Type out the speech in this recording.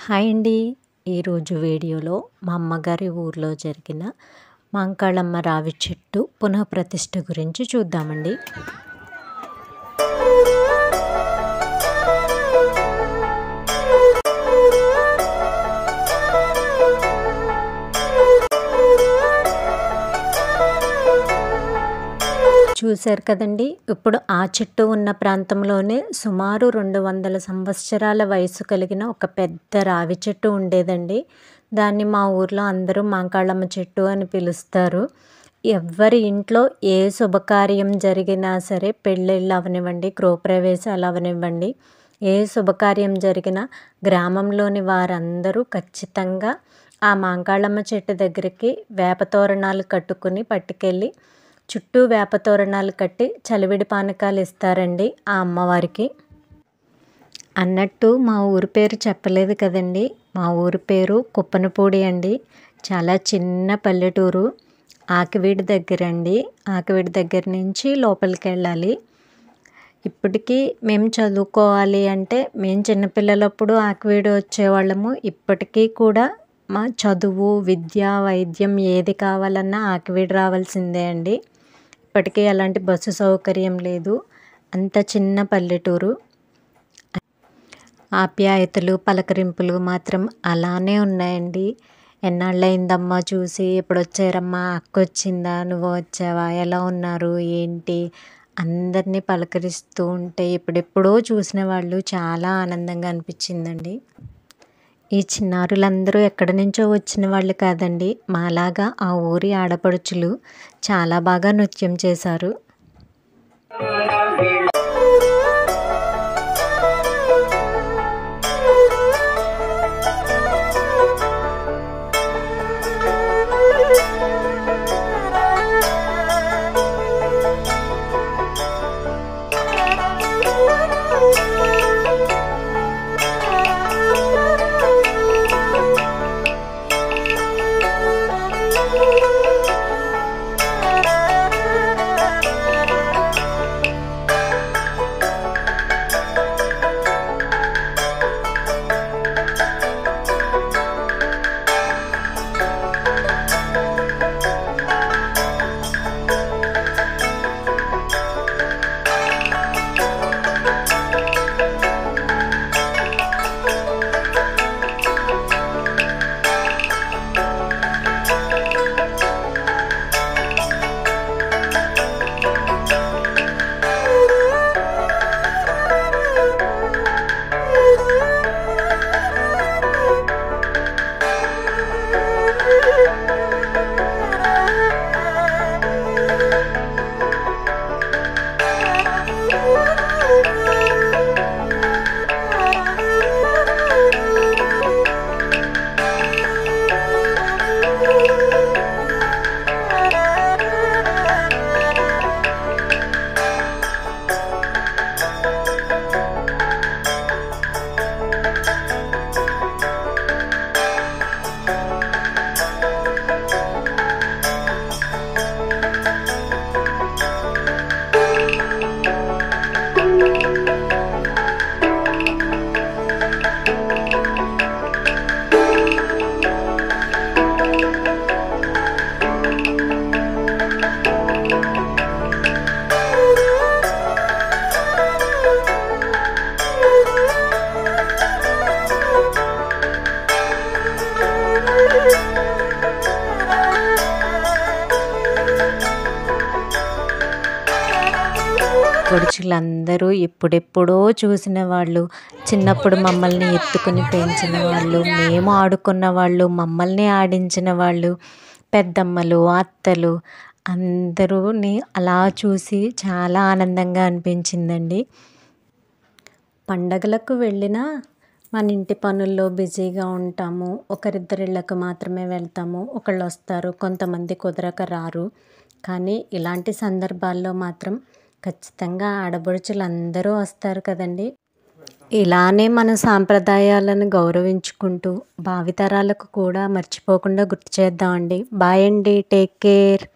hi అండి ఈరోజు వీడియోలో మా అమ్మగారి ఊర్లో జరిగిన మాంకాళమ్మ రావి చెట్టు పునఃప్రతిష్ఠ గురించి చూద్దామండి చూశారు కదండి ఇప్పుడు ఆ చెట్టు ఉన్న ప్రాంతంలోనే సుమారు రెండు వందల సంవత్సరాల వయసు కలిగిన ఒక పెద్ద రావి చెట్టు ఉండేదండి దాన్ని మా ఊర్లో అందరూ మాంకాళమ్మ చెట్టు అని పిలుస్తారు ఎవరి ఇంట్లో ఏ శుభకార్యం జరిగినా సరే పెళ్ళిళ్ళు అవనివ్వండి గృహప్రవేశాలు అవనివ్వండి ఏ శుభకార్యం జరిగినా గ్రామంలోని వారందరూ ఖచ్చితంగా ఆ మాంకాళమ్మ చెట్టు దగ్గరికి వేప తోరణాలు కట్టుకుని పట్టుకెళ్ళి చుట్టూ వేప తోరణాలు కట్టి చలివిడి పానకాలు ఇస్తారండి ఆ అమ్మవారికి అన్నట్టు మా ఊరి పేరు చెప్పలేదు కదండి మా ఊరి పేరు కుప్పనపూడి అండి చాలా చిన్న పల్లెటూరు ఆకివీడి దగ్గర అండి ఆకివీడి దగ్గర నుంచి లోపలికి వెళ్ళాలి ఇప్పటికీ మేము చదువుకోవాలి అంటే మేము చిన్నపిల్లలప్పుడు ఆకివీడి వచ్చేవాళ్ళము ఇప్పటికీ కూడా మా చదువు విద్య వైద్యం ఏది కావాలన్నా ఆకివీడి రావాల్సిందే అండి ఇప్పటికీ అలాంటి బస్సు సౌకర్యం లేదు అంత చిన్న పల్లెటూరు ఆప్యాయతలు పలకరింపులు మాత్రం అలానే ఉన్నాయండి ఎన్నాళ్ళయిందమ్మా చూసి ఎప్పుడు వచ్చారమ్మా అక్క వచ్చిందా నువ్వు వచ్చావా ఎలా ఉన్నారు ఏంటి అందరినీ పలకరిస్తూ ఉంటే ఎప్పుడెప్పుడో చూసిన వాళ్ళు చాలా ఆనందంగా అనిపించిందండి ఈ చిన్నారులందరూ ఎక్కడి నుంచో వచ్చిన వాళ్ళు కాదండి మాలాగా ఆ ఊరి ఆడపడుచులు చాలా బాగా నృత్యం చేశారు పొడుచులందరూ ఎప్పుడెప్పుడో చూసిన వాళ్ళు చిన్నప్పుడు మమ్మల్ని ఎత్తుకుని పెంచిన వాళ్ళు మేము ఆడుకున్న వాళ్ళు మమ్మల్ని ఆడించిన వాళ్ళు పెద్దమ్మలు అత్తలు అందరూని అలా చూసి చాలా ఆనందంగా అనిపించిందండి పండగలకు వెళ్ళినా మన ఇంటి పనుల్లో బిజీగా ఉంటాము ఒకరిద్దరిళ్ళకు మాత్రమే వెళ్తాము ఒకళ్ళు వస్తారు కొంతమంది కుదరక రారు కానీ ఇలాంటి సందర్భాల్లో మాత్రం ఖచ్చితంగా ఆడబడుచులు అందరూ వస్తారు కదండి ఇలానే మన సాంప్రదాయాలను గౌరవించుకుంటూ భావితరాలకు కూడా మర్చిపోకుండా గుర్తు చేద్దామండి బాయ్ అండి టేక్ కేర్